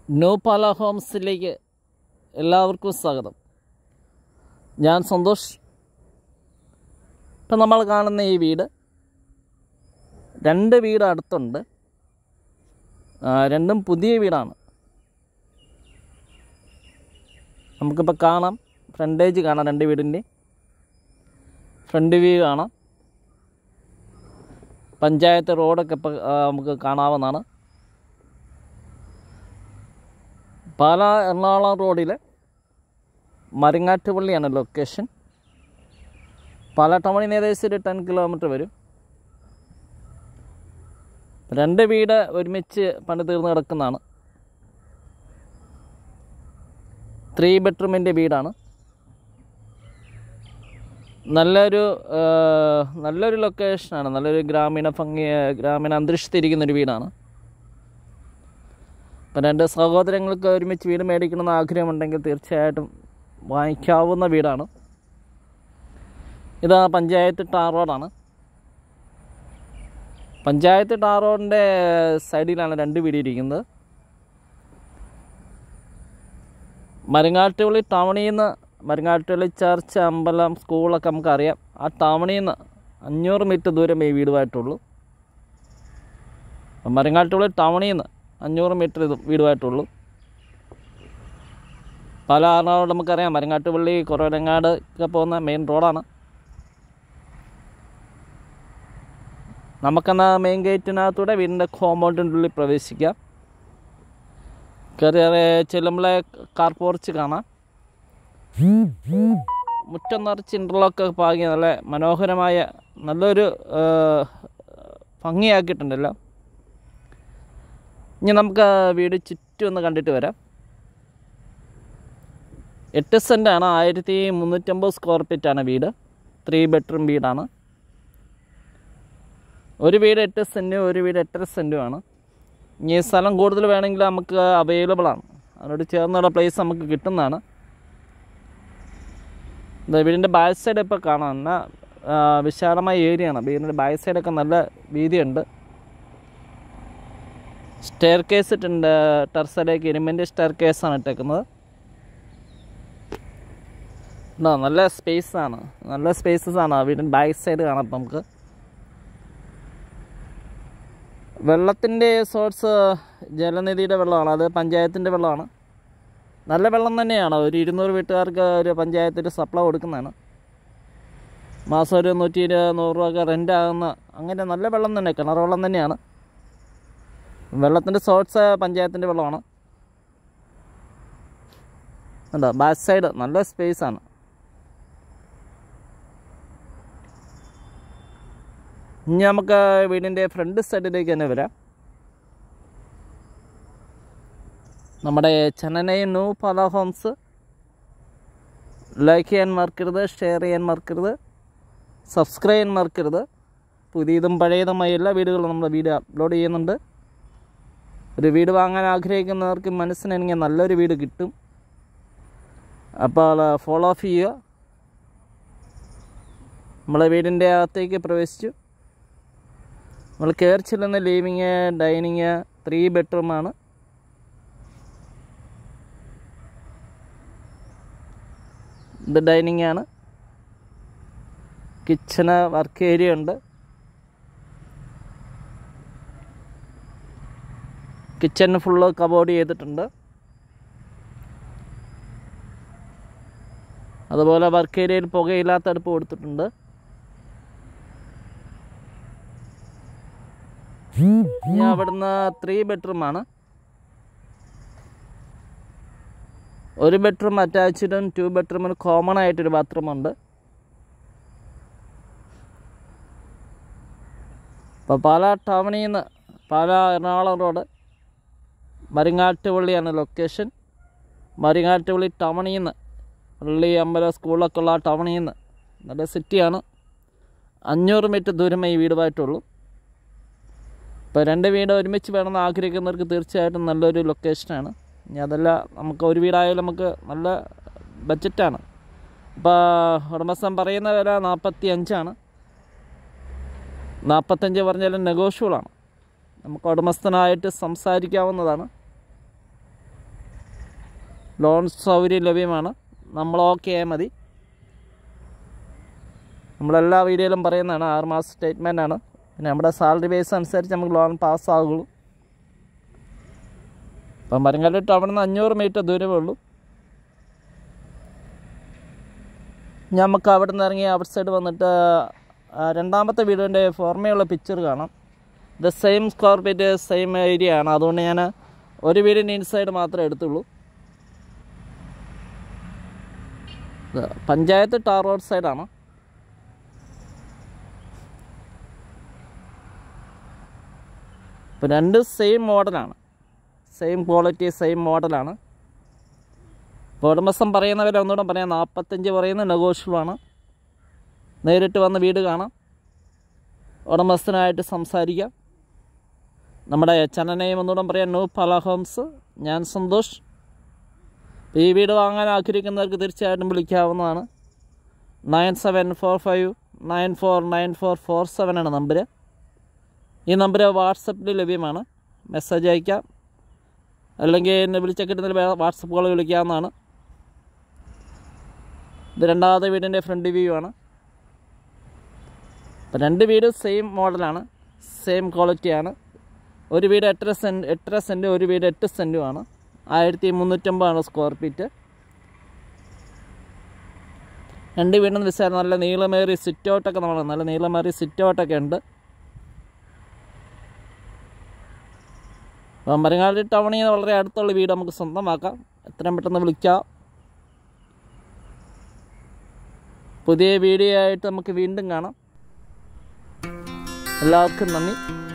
new പാല ഹോംസിലേക്ക് എല്ലാവർക്കും സ്വാഗതം ഞാൻ സന്തോഷ് ഇപ്പം നമ്മൾ കാണുന്ന ഈ വീട് രണ്ട് വീട് അടുത്തുണ്ട് ആ, രണ്ടും പുതിയ വീടാണ് നമുക്കിപ്പോൾ കാണാം ഫ്രണ്ടേജ് കാണാം രണ്ട് വീടിൻ്റെ ഫ്രണ്ട് വ്യൂ കാണാം പഞ്ചായത്ത് റോഡൊക്കെ ഇപ്പോൾ നമുക്ക് കാണാവുന്നതാണ് പാല എറണാകുളം റോഡിൽ മരങ്ങാട്ടുപള്ളിയാണ് ലൊക്കേഷൻ പാല ടൗണിൽ നിന്ന് ഏകദേശം ഒരു ടെൻ കിലോമീറ്റർ വരും രണ്ട് വീട് ഒരുമിച്ച് പണി തീർന്ന് കിടക്കുന്നതാണ് ത്രീ ബെഡ്റൂമിൻ്റെ വീടാണ് നല്ലൊരു ആ, നല്ലൊരു ലൊക്കേഷനാണ് നല്ലൊരു ഗ്രാമീണ ഭംഗി ഗ്രാമീണ അന്തരീക്ഷത്തിരിക്കുന്നൊരു വീടാണ് ഇപ്പം രണ്ട് സഹോദരങ്ങൾക്ക് ഒരുമിച്ച് വീട് മേടിക്കണമെന്ന് ആഗ്രഹമുണ്ടെങ്കിൽ തീർച്ചയായിട്ടും വാങ്ങിക്കാവുന്ന വീടാണ് ഇത് പഞ്ചായത്ത് ടാർ റോഡാണ് പഞ്ചായത്ത് ടാർ റോഡിൻ്റെ സൈഡിലാണ് രണ്ട് വീട് ഇരിക്കുന്നത് മരങ്ങാട്ടുപള്ളി ടൗണിൽ നിന്ന് മരങ്ങാട്ടുപള്ളി ചർച്ച് അമ്പലം സ്കൂളൊക്കെ നമുക്കറിയാം ആ ടൗണിൽ നിന്ന് അഞ്ഞൂറ് മീറ്റർ ദൂരം ഈ വീടുമായിട്ടുള്ളൂ അപ്പം മരങ്ങാട്ടുപള്ളി ടൗണിൽ നിന്ന് അഞ്ഞൂറ് മീറ്റർ ഇത് വീടുമായിട്ടുള്ളൂ പല എറണാകുളം നമുക്കറിയാം മരങ്ങാട്ടുപള്ളി കുറവരങ്ങാട് ഒക്കെ പോകുന്ന മെയിൻ റോഡാണ് നമുക്കെന്നാ മെയിൻ ഗേറ്റിനകത്തൂടെ വീടിൻ്റെ കോമ്പൗണ്ടിൻ്റെ ഉള്ളിൽ പ്രവേശിക്കാം കയറി ചെല്ലുമ്പോഴേ കാർ പോർച്ച് കാണാം മുറ്റം നിറച്ച് ഇൻ്റർലോക്ക് പാകിയ നല്ല മനോഹരമായ നല്ലൊരു ആ, ഭംഗിയാക്കിയിട്ടുണ്ടല്ലോ ഇനി നമുക്ക് ആ വീട് ചുറ്റും ഒന്ന് കണ്ടിട്ട് വരാം എട്ട് സെൻറ്റാണ് ആയിരത്തി മുന്നൂറ്റമ്പത് സ്ക്വയർ ഫീറ്റാണ് വീട് ത്രീ ബെഡ്റൂം വീടാണ് ഒരു വീട് എട്ട് സെൻറ്റും ഒരു വീട് എട്ടര സെൻറ്റുമാണ് ഇനി ഈ സ്ഥലം കൂടുതൽ വേണമെങ്കിൽ നമുക്ക് അവൈലബിൾ ആണ് അതിനോട് ചേർന്നുള്ള പ്ലേസ് നമുക്ക് കിട്ടുന്നതാണ് ദാ വീടിൻ്റെ ബാക്ക് സൈഡ് ഇപ്പോൾ കാണാം എന്നാൽ ആ, വിശാലമായ ഏരിയ ആണ് വീടിൻ്റെ ബാക്ക് സൈഡൊക്കെ നല്ല വീതിയുണ്ട് സ്റ്റെയർ കേസ് ഇട്ടുണ്ട് ടെറസലേക്ക് ഇരുമ്പിൻ്റെ സ്റ്റെയർ കേസാണ് ഇട്ടേക്കുന്നത് ഉണ്ടോ നല്ല സ്പേസ് ആണ് നല്ല സ്പേസസ് ആണ് വീടിൻ്റെ ബാക്ക് സൈഡ് കാണാം ഇപ്പം നമുക്ക് വെള്ളത്തിൻ്റെ സോഴ്സ് ജലനിധിയുടെ വെള്ളമാണ് അത് പഞ്ചായത്തിൻ്റെ വെള്ളമാണ് നല്ല വെള്ളം തന്നെയാണ് ഒരു ഇരുന്നൂറ് വീട്ടുകാർക്ക് ഒരു പഞ്ചായത്തിൽ സപ്ലൈ കൊടുക്കുന്നതാണ് മാസം ഒരു നൂറ്റി ഇരുപത് നൂറ് രൂപ റെൻ്റ് ആകുന്ന അങ്ങനെ നല്ല വെള്ളം തന്നെ കിണർ വെള്ളം തന്നെയാണ് വെള്ളത്തിൻ്റെ സോഴ്സ് പഞ്ചായത്തിൻ്റെ വെള്ളമാണ് ഉണ്ടോ ബാക്ക് സൈഡ് നല്ല സ്പേസ് ആണ് ഇനി നമുക്ക് വീടിൻ്റെ ഫ്രണ്ട് സൈഡിലേക്ക് തന്നെ വരാം നമ്മുടെ Chennai new Pala homes like ചെയ്യാൻ മറക്കരുത് ഷെയർ ചെയ്യാൻ മറക്കരുത് സബ്സ്ക്രൈബ് ചെയ്യാൻ മറക്കരുത് പുതിയതും പഴയതുമായ എല്ലാ വീടുകളും നമ്മൾ വീഡിയോ അപ്ലോഡ് ചെയ്യുന്നുണ്ട് ഒരു വീട് വാങ്ങാൻ ആഗ്രഹിക്കുന്നവർക്ക് മനസ്സിനെങ്കിൽ നല്ലൊരു വീട് കിട്ടും അപ്പോൾ ഫോളോ അപ്പ് ചെയ്യുക നമ്മളെ വീടിൻ്റെ അകത്തേക്ക് പ്രവേശിച്ചു നമ്മൾ കയറി ചെല്ലുന്ന ലിവിങ് ഡൈനിങ് ത്രീ ബെഡ്റൂമാണ് ഇത് ഡൈനിങ് ആണ് കിച്ചണ് വർക്ക് ഏരിയ ഉണ്ട് കിച്ചണ് ഫുള്ള് കബോർഡ് ചെയ്തിട്ടുണ്ട് അതുപോലെ വർക്ക് ഏരിയയിൽ പുകയില്ലാത്ത അടുപ്പ് കൊടുത്തിട്ടുണ്ട് ഇനി അവിടുന്ന് ത്രീ ബെഡ്റൂമാണ് ഒരു ബെഡ്റൂം അറ്റാച്ച്ഡും ടു ബെഡ്റൂമിന് കോമൺ ആയിട്ടൊരു ബാത്റൂം ഉണ്ട് അപ്പോൾ പാല ടൗണിൽ നിന്ന് പാല എറണാകുളം റോഡ് മരിങ്ങാട്ടുപള്ളിയാണ് ലൊക്കേഷൻ മരിങ്ങാട്ടുപള്ളി ടൗണിൽ നിന്ന് പള്ളി അമ്പലം സ്കൂളൊക്കെ ഉള്ള ആ ടൗണിൽ നിന്ന് നല്ല സിറ്റിയാണ് അഞ്ഞൂറ് മീറ്റർ ദൂരമേ ഈ വീടുമായിട്ടുള്ളൂ ഇപ്പോൾ രണ്ട് വീട് ഒരുമിച്ച് വേണമെന്ന് ആഗ്രഹിക്കുന്നവർക്ക് തീർച്ചയായിട്ടും നല്ലൊരു ലൊക്കേഷനാണ് ഇനി അതല്ല നമുക്ക് ഒരു വീടായാലും നമുക്ക് നല്ല ബഡ്ജറ്റാണ് ഇപ്പോൾ ഉടമസ്ഥൻ പറയുന്ന വില നാൽപ്പത്തി അഞ്ചാണ് നാൽപ്പത്തഞ്ച് പറഞ്ഞാലും നെഗോഷ്യബിളാണ് നമുക്ക് ഉടമസ്ഥനായിട്ട് സംസാരിക്കാവുന്നതാണ് ലോൺ സൗകര്യം ലഭ്യമാണ് നമ്മൾ ഓക്കെ ആയാൽ മതി നമ്മളെല്ലാ വീഡിയോയിലും പറയുന്നതാണ് ആറ് മാസം സ്റ്റേറ്റ്മെൻ്റ് ആണ് പിന്നെ നമ്മുടെ സാലറി ബേസ് അനുസരിച്ച് നമുക്ക് ലോൺ പാസ്സാകുള്ളൂ അപ്പം മരങ്ങാട് ടൗണിൽ നിന്ന് അഞ്ഞൂറ് മീറ്റർ ദൂരമേ ഉള്ളൂ നമുക്ക് അവിടെ നിന്ന് ഇറങ്ങി ഔട്ട് സൈഡ് വന്നിട്ട് ആ, രണ്ടാമത്തെ വീടിൻ്റെ പുറമേയുള്ള പിക്ചർ കാണാം ഇത് same square feet same area ആണ് അതുകൊണ്ട് ഞാൻ ഒരു വീടിൻ്റെ ഇൻസൈഡ് മാത്രമേ എടുത്തുള്ളൂ ഇത് പഞ്ചായത്ത് ടാർ റോഡ് സൈഡാണ് ഇപ്പോൾ രണ്ട് സെയിം മോഡലാണ് സെയിം ക്വാളിറ്റി സെയിം മോഡലാണ് ഇപ്പോൾ ഉടമസ്ഥൻ പറയുന്ന വില ഒന്നുകൂടെ പറയാം നാൽപ്പത്തഞ്ച് പറയുന്നത് നെഗോഷ്യബിളാണ് നേരിട്ട് വന്ന് വീട് കാണാം ഉടമസ്ഥനായിട്ട് സംസാരിക്കാം നമ്മുടെ ചാനൽ നെയിം ഒന്നുകൂടെ പറയാം നൂ പല ഹോംസ് ഞാൻ സന്തോഷ് ഇപ്പോൾ ഈ വീട് വാങ്ങാൻ ആഗ്രഹിക്കുന്നവർക്ക് തീർച്ചയായിട്ടും വിളിക്കാവുന്നതാണ് nine seven four five nine four nine four four seven ആണ് നമ്പർ ഈ നമ്പർ വാട്സപ്പിൽ ലഭ്യമാണ് മെസ്സേജ് അയക്കാം അല്ലെങ്കിൽ എന്നെ വിളിച്ച കിട്ടുന്നതിൽ വാട്സപ്പ് കോൾ വിളിക്കാവുന്നതാണ് ഇത് രണ്ടാമത്തെ വീടിൻ്റെ ഫ്രണ്ട് വ്യൂ ആണ് അപ്പം രണ്ട് വീട് സെയിം മോഡലാണ് സെയിം ക്വാളിറ്റിയാണ് ഒരു വീട് എട്ടര സെൻറ്റ് എട്ടര സെൻറ്റ് ഒരു വീട് എട്ട് സെൻറ്റുമാണ് ആയിരത്തി മുന്നൂറ്റമ്പതാണ് സ്ക്വയർ ഫീറ്റ് രണ്ട് വീടിന് വിശാലം നല്ല നീളമേറിയ സിറ്റ് ഔട്ടൊക്കെ നമ്മൾ നല്ല നീളമേറിയ സിറ്റ് ഔട്ടൊക്കെ ഉണ്ട് അപ്പം മരങ്ങാടി ടൗണിൽ നിന്ന് വളരെ അടുത്തുള്ള വീട് നമുക്ക് സ്വന്തമാക്കാം എത്രയും പെട്ടെന്ന് വിളിക്കാം പുതിയ വീഡിയോ ആയിട്ട് നമുക്ക് വീണ്ടും കാണാം എല്ലാവർക്കും നന്ദി